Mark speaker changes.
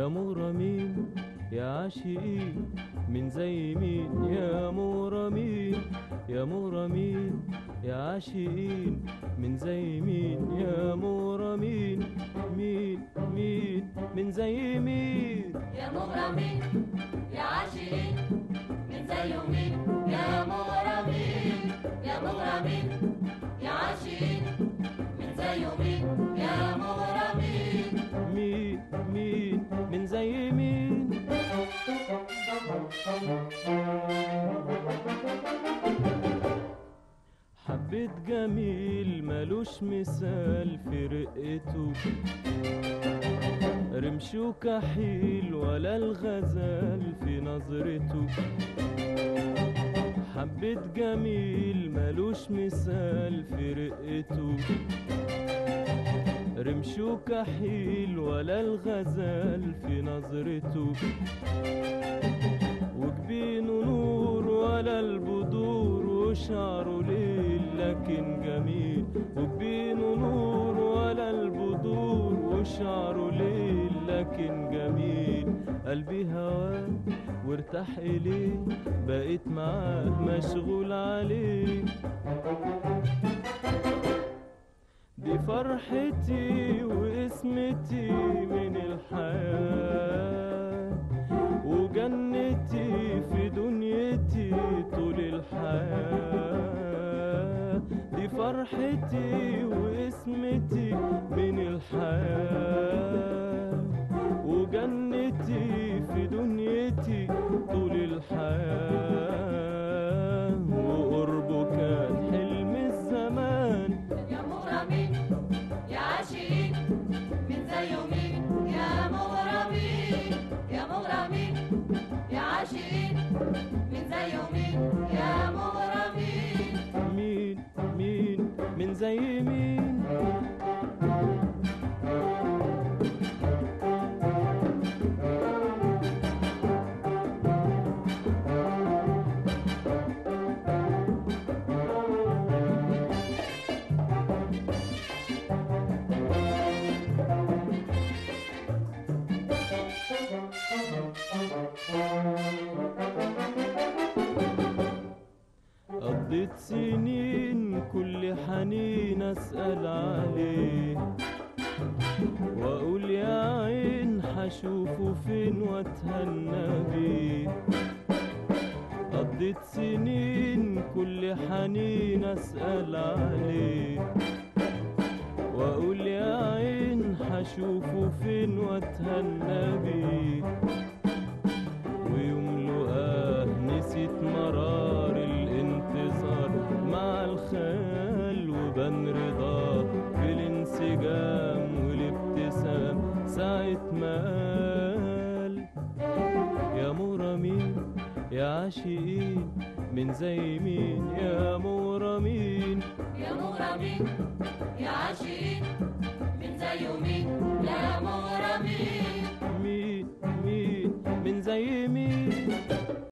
Speaker 1: يا مغرمين يا عاشقين من زي مين يا مغرمين يا مغرمين يا عاشقين من زي مين يا مغرمين مين مين من زي مين
Speaker 2: يا مغرمين يا عاشقين من زي مين يا مغرمين يا مغرمين يا عاشقين من زي مين يا مغرمين
Speaker 1: مين مين من زي مين حبيت جميل ملوش مثال في رقته رمش وكحيل ولا الغزال في نظرته حبيت جميل ملوش مثال في رقته رمش وكحيل ولا الغزال في نظرته وجبينه نور ولا البدور وشعره ليل لكن جميل وجبينه نور ولا البدور وشعره ليل لكن جميل قلبي هواه وارتاح إليه بقيت معاه مشغول عليه دي فرحتي واسمتي من الحياة وجنتي في دنيتي طول الحياة دي فرحتي واسمتي من الحياة وجنتي في دنيتي طول الحياة وقربه كان حلم الزمان
Speaker 2: يا مغرمين يا عاشقين من زي مين يا مغرمين يا مغرمين يا عاشقين من زي مين يا مغرمين
Speaker 1: مين مين من زي مين قضيت سنين كل حنين اسأل عليه واقول يا عين حشوفه فين واتهنى بيه قضيت سنين كل حنين اسأل عليه واقول يا عين حشوفه فين واتهنى بيه ويوم لقاه نسيت مرار الانتظار مع الخيال وبان رضاه في الانسجام والابتسام ساعة ما قال يا مغرمين يا عاشقين من زي مين يا مغرمين
Speaker 2: يا مغرمين يا عاشقين من زي مين يا مغرمين
Speaker 1: مين مين من زي مين